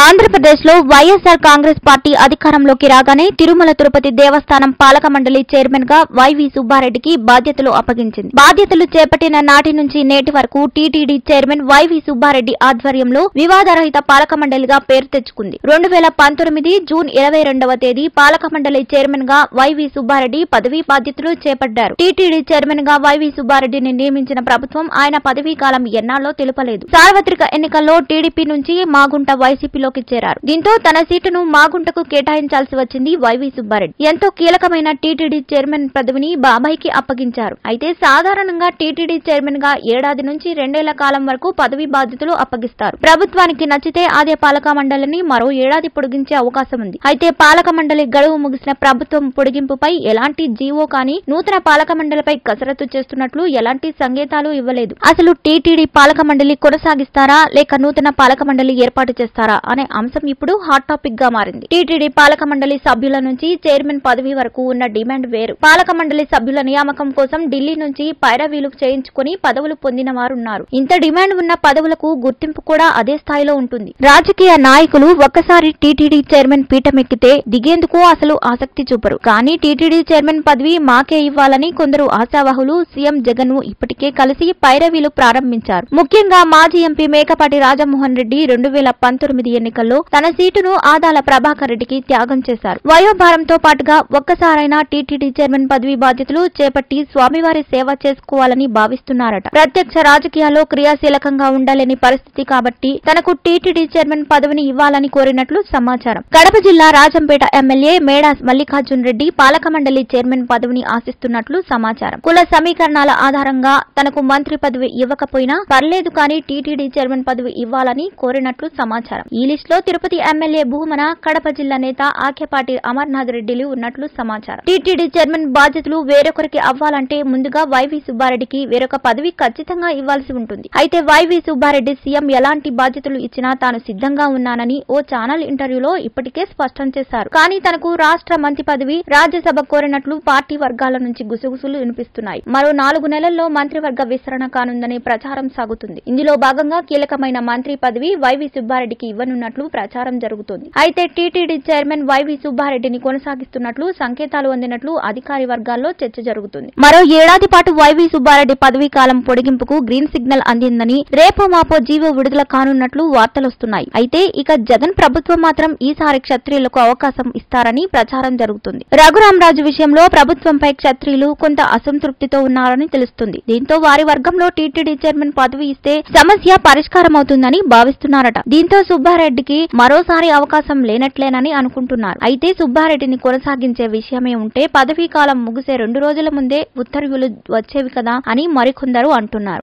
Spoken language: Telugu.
ఆంధ్రప్రదేశ్ లో వైఎస్ఆర్ కాంగ్రెస్ పార్టీ అధికారంలోకి రాగానే తిరుమల తిరుపతి దేవస్థానం పాలక మండలి చైర్మన్ గా వైవి సుబ్బారెడ్డికి బాధ్యతలు అప్పగించింది బాధ్యతలు చేపట్టిన నాటి నుంచి నేటి వరకు టీటీడీ చైర్మన్ వైవి సుబ్బారెడ్డి ఆధ్వర్యంలో వివాదరహిత పాలక మండలిగా పేరు తెచ్చుకుంది రెండు వేల పంతొమ్మిది జూన్ ఇరవై రెండవ తేదీ పాలక మండలి చైర్మన్ గా వైవి సుబ్బారెడ్డి పదవీ బాధ్యతలు చేపట్టారు టీటీడీ చైర్మన్ గా వైవి సుబ్బారెడ్డిని నియమించిన ప్రభుత్వం ఆయన పదవీ కాలం ఎన్నాళ్ళో తెలుపలేదు సార్వత్రిక ఎన్నికల్లో టీడీపీ నుంచి మాగుంట వైసీపీలోకి చేరారు దీంతో తన సీటును మాగుంటకు కేటాయించాల్సి వచ్చింది వైవి సుబ్బారెడ్డి ఎంతో కీలకమైన టీటీడీ చైర్మన్ పదవిని బాబాయికి అప్పగించారు అయితే సాధారణంగా టీటీడీ చైర్మన్ గా ఏడాది నుంచి రెండేళ్ల కాలం వరకు పదవి బాధ్యతలు అప్పగిస్తారు ప్రభుత్వానికి నచ్చితే అదే పాలక మండలిని మరో ఏడాది పొడిగించే అవకాశం ఉంది అయితే పాలక మండలి గడువు ముగిసిన ప్రభుత్వం పొడిగింపుపై ఎలాంటి జీవో కానీ నూతన పాలక మండలిపై కసరత్తు చేస్తున్నట్లు ఎలాంటి సంకేతాలు ఇవ్వలేదు అసలు టీటీడీ పాలక మండలి కొనసాగిస్తారా లేక నూతన పాలక మండలి ఏర్పాటు చేస్తారా అనే అంశం ఇప్పుడు హాట్ టాపిక్ గా మారింది టీటీడీ పాలక మండలి సభ్యుల నుంచి చైర్మన్ పదవి వరకు ఉన్న డిమాండ్ వేరు పాలక మండలి సభ్యుల నియామకం కోసం ఢిల్లీ నుంచి పైరవీలు చేయించుకుని పదవులు పొందిన వారున్నారు ఇంత డిమాండ్ ఉన్న పదవులకు గుర్తింపు కూడా అదే స్థాయిలో ఉంటుంది రాజకీయ నాయకులు ఒక్కసారి టీటీడీ చైర్మన్ పీఠమెక్కితే దిగేందుకు అసలు ఆసక్తి చూపరు కానీ టీటీడీ చైర్మన్ పదవి మాకే ఇవ్వాలని కొందరు ఆశావాహులు సీఎం జగన్ ను ఇప్పటికే కలిసి పైరవీలు ప్రారంభించారు ముఖ్యంగా మాజీ ఎంపీ మేకపాటి రాజమోహన్ రెడ్డి రెండు వేల పంతొమ్మిది ఎన్నికల్లో తన సీటును ఆదాల ప్రభాకర్ రెడ్డికి త్యాగం చేశారు వయోభారంతో పాటుగా ఒక్కసారైనా టీటీడీ చైర్మన్ పదవి బాధ్యతలు చేపట్టి స్వామివారి సేవ చేసుకోవాలని భావిస్తున్నారట ప్రత్యక్ష రాజకీయాల్లో క్రియాశీలకంగా ఉండాలని పరిస్థితి కాబట్టి తనకు టీటీడీ చైర్మన్ పదవిని ఇవ్వాలని కోరినట్లు సమాచారం కడప జిల్లా రాజంపేట ఎమ్మెల్యే మేడా మల్లికార్జున్ రెడ్డి పాలక మండలి చైర్మన్ పదవిని ఆశిస్తున్నట్లు సమాచారం కుల సమీకరణాల ఆధారంగా తనకు మంత్రి పదవి ఇవ్వకపోయినా పర్లేదు కానీ టీటీడీ చైర్మన్ పదవి ఇవ్వాలని కోరినట్లు సమాచారం ఈ లిస్ట్ లో తిరుపతి ఎమ్మెల్యే భూమన కడప జిల్లా నేత ఆఖ్యపాటి అమర్నాథ్ రెడ్డిలు ఉన్నట్లు సమాచారం టీటీడీ చైర్మన్ బాధ్యతలు వేరొకరికి అవ్వాలంటే ముందుగా వైవి సుబ్బారెడ్డికి వేరొక పదవి ఖచ్చితంగా ఇవ్వాల్సి ఉంటుంది అయితే వైవి సుబ్బారెడ్డి సీఎం ఎలాంటి బాధ్యతలు ఇచ్చినా తాను సిద్ధంగా ఉన్నానని ఓ ఛానల్ ఇంటర్వ్యూలో ఇప్పటికే స్పష్టం చేశారు కానీ తనకు రాష్ట్ర మంత్రి పదవి రాజ్యసభ కోరినట్లు పార్టీ వర్గాల నుంచి గుసగుసలు వినిపిస్తున్నాయి మరో నాలుగు నెలల్లో మంత్రివర్గ విస్తరణ కానుందనే ప్రచారం సాగుతుంది ఇందులో భాగంగా కీలకమైన మంత్రి పదవి వైవి సుబ్బారెడ్డికి ఇవ్వనున్నట్లు ప్రచారం జరుగుతోంది అయితే టీటీడీ చైర్మన్ వైవి సుబ్బారెడ్డిని కొనసాగిస్తున్నట్లు సంకేతాలు అందినట్లు అధికారి వర్గాల్లో చర్చ జరుగుతుంది మరో ఏడాది పాటు వైవి సుబ్బారెడ్డి పదవీ కాలం పొడిగింపుకు గ్రీన్ సిగ్నల్ అందిందని రేపో మాపో జీవో విడుదల కానున్నట్లు వార్తలొస్తున్నాయి అయితే ఇక జగన్ ప్రభుత్వం మాత్రం ఈసారి క్షత్రియులకు అవకాశం ఇస్తారని ప్రచారం జరుగుతుంది రఘురామరాజు విషయంలో ప్రభుత్వంపై క్షత్రియులు కొంత అసంతృప్తితో ఉన్నారని తెలుస్తుంది దీంతో వారి వర్గంలో టీటీడీ చైర్మన్ పదవి ఇస్తే సమస్య పరిష్కారమవుతుందని భావిస్తున్నారట దీంతో సుబ్బారెడ్డికి మరోసారి అవకాశం లేనట్లేనని అనుకుంటున్నారు అయితే సుబ్బారెడ్డిని కొనసాగించే విషయమే ఉంటే పదవీ కాలం ముగిసే రెండు రోజుల ముందే ఉత్తర్వులు వచ్చేవి కదా అని మరికొందరు అంటున్నారు